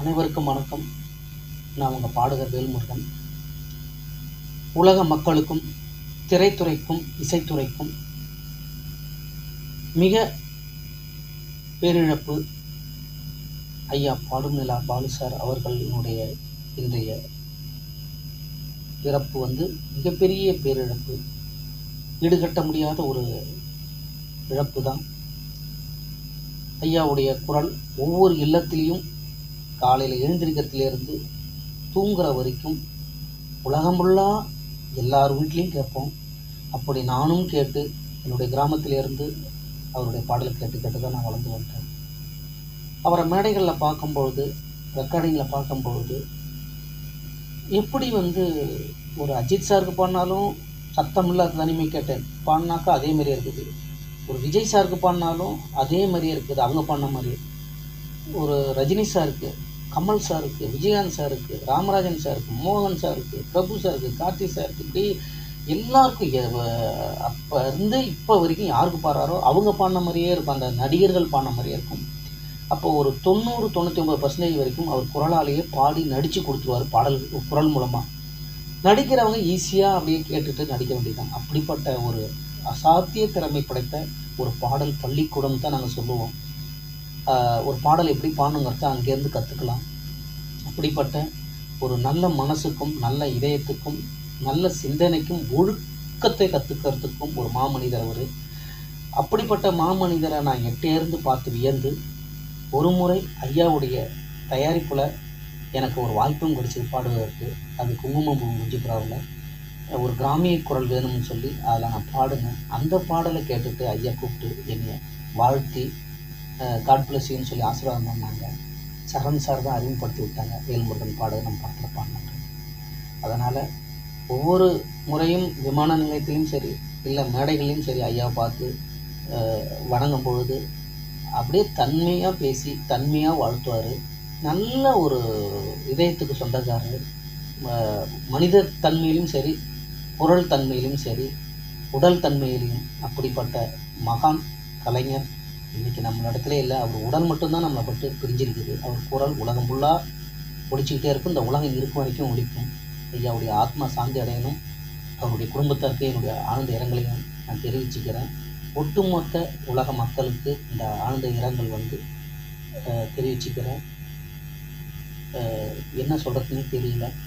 அனைவருக்கும் வணக்கம் நான் உங்கள் பாடகர் வேல்முருகன் உலக மக்களுக்கும் திரைத்துறைக்கும் இசைத்துறைக்கும் மிக பேரிழப்பு ஐயா பாடுநிலா பாலு சார் அவர்களினுடைய இன்றைய இறப்பு வந்து மிகப்பெரிய பேரிழப்பு ஈடுகட்ட முடியாத ஒரு இழப்பு தான் ஐயாவுடைய குரல் ஒவ்வொரு இல்லத்திலையும் காலையில் எழுந்திருக்கிறதுலேருந்து தூங்குற வரைக்கும் உலகம் ஃபுல்லாக எல்லார் வீட்லேயும் கேட்போம் அப்படி நானும் கேட்டு என்னுடைய கிராமத்திலேருந்து அவருடைய பாடலை கேட்டு கேட்டு தான் நான் வளர்ந்து வந்தேன் அவரை மேடைகளில் பார்க்கும்பொழுது ரெக்கார்டிங்கில் பார்க்கும்பொழுது எப்படி வந்து ஒரு அஜித் சாருக்கு பாடினாலும் சத்தம் இல்லாத தனிமை கேட்டேன் பாடினாக்கா அதே மாதிரியே இருக்குது ஒரு விஜய் சாருக்கு பாடினாலும் அதே மாதிரியே இருக்குது அவங்க பாடின மாதிரியே ஒரு ரஜினி சாருக்கு கமல் சாருக்கு விஜயகாந்த் சாருக்கு ராமராஜன் சாருக்கு மோகன் சாருக்கு பிரபு சாருக்கு கார்த்தி சாருக்கு இப்படி எல்லாருக்கும் எ- அப்போ இருந்து இப்போ வரைக்கும் யாருக்கு பாடுறாரோ அவங்க பாடின மாதிரியே இருக்கும் அந்த நடிகர்கள் பாடின மாதிரியே இருக்கும் அப்போ ஒரு தொண்ணூறு தொண்ணூற்றி ஒம்பது பர்சன்டேஜ் வரைக்கும் அவர் குரலாலேயே பாடி நடித்து கொடுத்துருவார் பாடல் குரல் மூலமாக நடிக்கிறவங்க ஈஸியாக அப்படியே கேட்டுட்டு நடிக்க வேண்டியதுதான் அப்படிப்பட்ட ஒரு அசாத்திய திறமை படைத்த ஒரு பாடல் பள்ளிக்கூடம் தான் நாங்கள் சொல்லுவோம் ஆஹ் ஒரு பாடல் எப்படி பாடணுங்கிறத அங்கேருந்து கற்றுக்கலாம் அப்படிப்பட்ட ஒரு நல்ல மனசுக்கும் நல்ல இதயத்துக்கும் நல்ல சிந்தனைக்கும் ஒழுக்கத்தை கற்றுக்கிறதுக்கும் ஒரு மாமனிதர் அவர் அப்படிப்பட்ட மாமனிதரை நான் எட்டேருந்து பார்த்து வியந்து ஒரு முறை ஐயாவுடைய தயாரிப்பில் எனக்கு ஒரு வாய்ப்பும் கிடைச்சது பாடுவதற்கு அது குங்குமம் முஞ்சிபுராவில் ஒரு கிராமிய குரல் வேணும்னு சொல்லி அதில் நான் பாடுனேன் அந்த பாடலை கேட்டுட்டு ஐயா கூப்பிட்டு என்னை வாழ்த்தி காட் பிளஸ்யூன்னு சொல்லி ஆசீர்வாதம் பண்ணாங்க சரண் சார் தான் அறிமுகப்படுத்தி விட்டாங்க வேல்முருகன் பாடு நம்ம படத்தில் பாடினாங்க அதனால் ஒவ்வொரு முறையும் விமான நிலையத்திலையும் சரி இல்லை மேடைகள்லையும் சரி ஐயாவை பார்த்து அஹ், வணங்கும் பொழுது அப்படியே தன்மையாக பேசி தன்மையாக வாழ்த்துவார் நல்ல ஒரு இதயத்துக்கு சொந்தக்காரர் ம- மனித தன்மையிலும் சரி குரல் தன்மையிலும் சரி உடல் தன்மையிலும் அப்படிப்பட்ட மகான் கலைஞர் இன்னைக்கு நம்ம இடத்துல இல்லை அவர் உடல் மட்டும்தான் நம்மளை பட்டு பிரிஞ்சிருக்குது அவர் குரல் உலகம் ஃபுல்லாக ஒழிச்சிக்கிட்டே இருக்கும் இந்த உலகம் இருக்கும் வரைக்கும் ஒழிக்கும் ஐயாவுடைய ஆத்மா சாந்தி அடையணும் அவருடைய குடும்பத்தாருக்கு என்னுடைய ஆழ்ந்த இரங்கலையும் நான் தெரிவிச்சுக்கிறேன் ஒட்டுமொத்த உலக மக்களுக்கு இந்த ஆழ்ந்த இரங்கல் வந்து அஹ், தெரிவிச்சுக்கிறேன் அஹ், என்ன சொல்கிறதுனே தெரியல